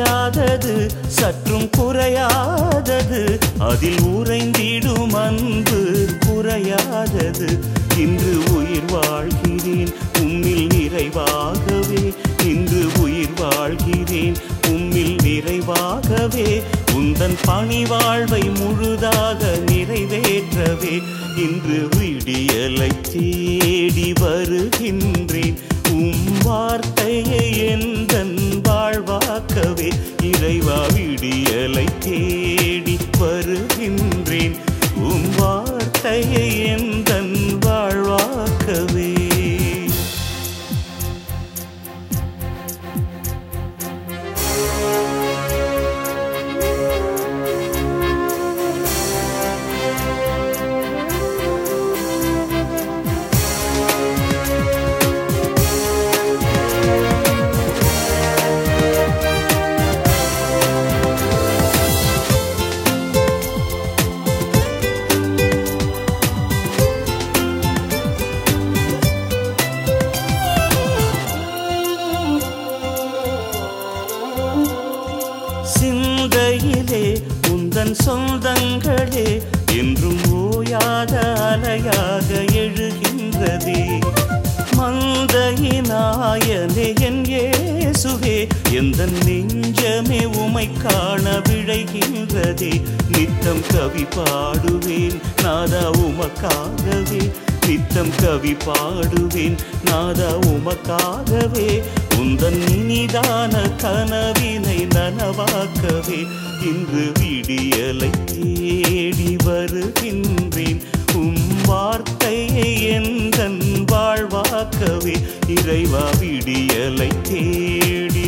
ஓயாதது சற்றும் குறையாதது அதில் உறைந்திடும் அன்பு குறையாதது இன்று உயிர் வாழ்கிறேன் உம்மில் நிறைவாகவே இன்று உயிர் வாழ்கிறேன் உம்மில் நிறைவாகவே உந்தன் பணி வாழ்வை முழுதாக நிறைவேற்றவே இன்று விடியலை தேடி வருகின்றேன் உம் வார்த்தையை எந்தன் வாழ்வாக்கவே இறைவா விடியலை தேடி வருகின்றேன் உம் வார்த்தையை எந்தன் வாழ்வாக்கவே சிந்தையிலே உந்தன் சொந்தங்களே என்றும் ஓயாத அலையாக எழுகின்றதே மந்தையினாயனே என் இயேசுவே எந்த நெஞ்சமே உமை காண விழைகின்றதே நித்தம் கவி பாடுவேன் நாதா உமக்காகவே நித்தம் கவி பாடுவேன் நாதா உமக்காகவே உந்தன் இனிதான கனவினை நனவாக்கவே இன்று விடியலை தேடி வருகின்றேன் உம் வார்த்தையை எந்தன் வாழ்வாக்கவே இறைவா விடியலை தேடி